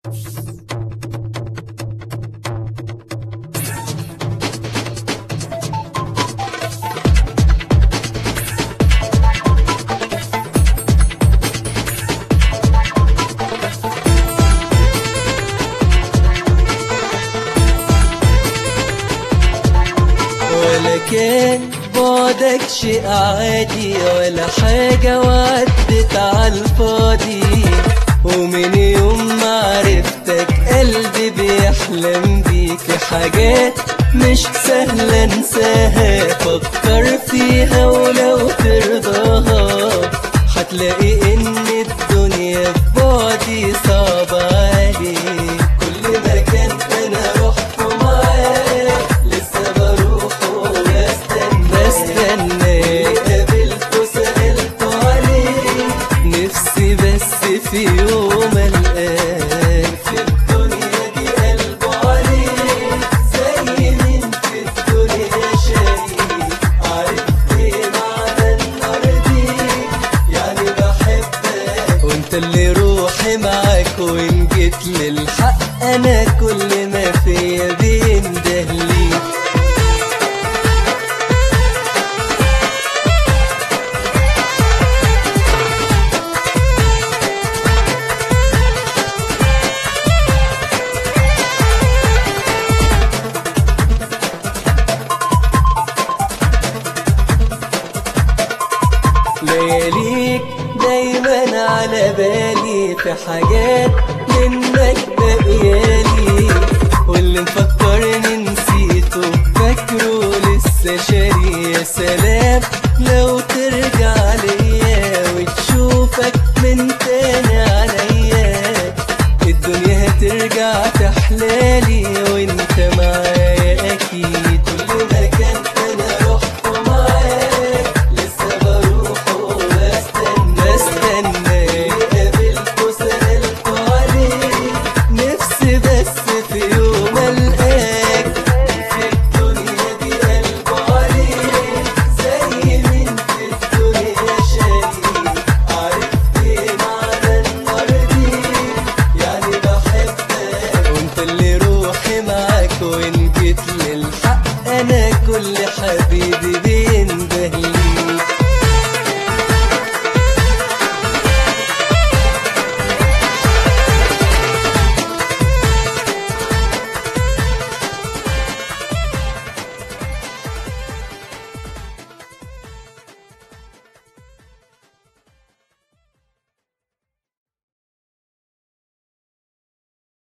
ولا كان بعدك شيء عادي ولا حاجة وعدت عالفاضي ومن يوم ما عرفتك قلبي بيحلم بيك في حاجات مش سهلة انساها فكر فيها ولو ترضاها هتلاقي ان الدنيا في بعدي صعبة عليك كل مكان انا رحت معاك لسه بروح وبستنى بستنى قابلته سألته عليك نفسي بس في يوم القاك في الدنيا دي قلبه عليك زي مين في الدنيا شريك عارف ايه معنى النار دي يعني بحبك وانت اللي روحي معاك وان جيت للحق انا كل ما فيا بينده ليك لياليك دايما على بالي في حاجات منك بقيالي واللي مفكرني نسيته فاكره لسه شاري يا سلام لو ترجع ليا وتشوفك من تاني عليا الدنيا هترجع تحلالي وانت معايا